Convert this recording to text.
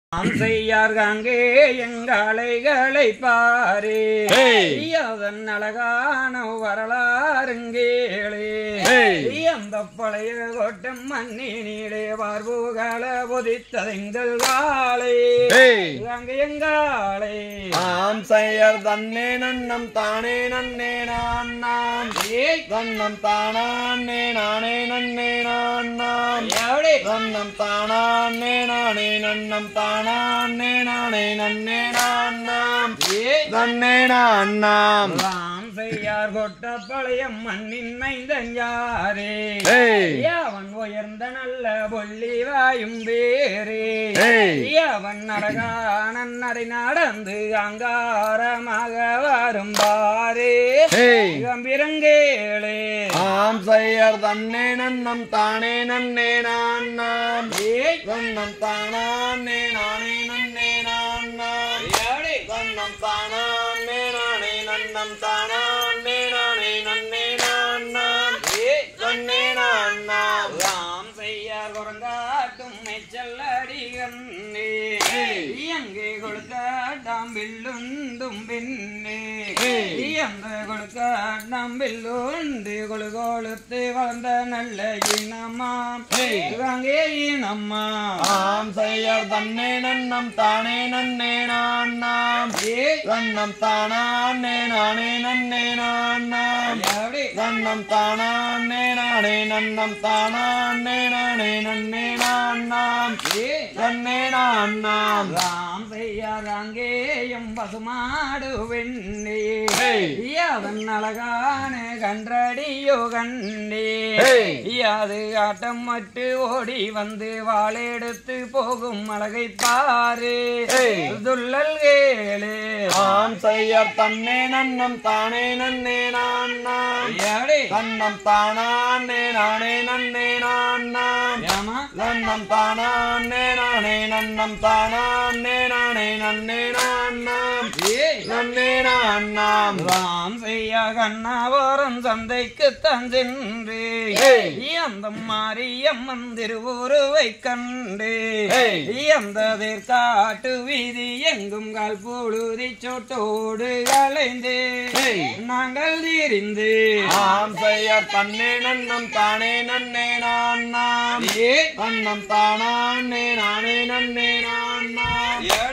நாம் செய்யார்காங்கே எங்களைகளை பாரே ஏய். அதன் அழகான வரலாறுங்கேளே ஏய். அந்த பழைய கோட்டம் மண்ணினிலே பார்வுகள பொதித்ததைங்கள் காலை ஏய். அங்கே எங்காலை ஆம் செயர் தன்னே நன்னம் தானே நன்னே நான் நாம் ஏய் தன்னம் தானே நானே நன்னே நான் நாம் எவடி தன்னம் தானே நானே நன்னம் தானே நானே நன்னே நான் நாம் ஏய் தன்னே நான் நாம் ராம் செய்யார் கொட்ட பழைய மண்ணின் மைந்தன் யாரே ஏய். அவன் உயர்ந்த நல்ல பொல்லி வாயும் வேறே ஏய். அவன் நடகானன் நடை நடந்து அங்காரமாக வரும் பாரே ஏய். கம்பிரங்கேளே ஆம் செயர் தன்னே நன்னம் தானே நன்னே நான் நாம் ஏய் தன்னம் தானே நானே நன்னே நான் நாம் யாடி? தன்னம் தானே நானே நன்னம் தானே நானே நன்னே நான் நாம் ஏய் நன்னே நான் நாம் ராம் செய்யார் குரங்காட்டும் மெச்சல்லடி கண்ணே எங்கே கொடுக்காட்டாம் வில்லுந்தும் பின்னே அந்த கொடுக்காட்டாம் வில்லுண்டு கொழு கொழுத்து வளர்ந்த நல்ல இனமாம் அங்கே இனம்மா ஆம் செயர் தன்னே நன்னம் தானே நன்னே நான் நாம் தன்னம் தானே நானே நன்னே நான் நாம் எப்படி நன்னம் தானே நானே நன்னம் தானே நானே நன்னே நான் நாம் நன்னே நான் நாம் ராம் செய்யார் அங்கேயும் பசுமாடு வெண்ணே அதன் அழகான கன்றடியோ கண்டே அது ஆட்டம் மட்டு ஓடி வந்து வாளெடுத்து போகும் அழகை பாரு துள்ளல் கேளே ஆம் செயர் தன்னே நன்னம் தானே நன்னே நான் நாம் ஏடி தன்னம் தானே நானே நன்னே நான் நாம் ஏமா நன்னம் தானே நானே நன்னம் தானே நானே நன்னே நான் நாம் ஏய் நன்னே நான் நாம் ராம் செய்ய கண்ணாவரம் சந்தைக்கு தஞ்சென்று ஏய். அந்த மாரியம்மன் திருவுருவை கண்டு ஏய். அந்த காட்டு வீதி எங்கும் கால் பொழுதி சொட்டோடு கலைந்து ஏய். நாங்கள் திரிந்து ஆம் செயர் தன்னே நன்னம் தானே நன்னே நான் நாம் ஏய் நன்னம் தானே நானே நன்னே நான் நாம்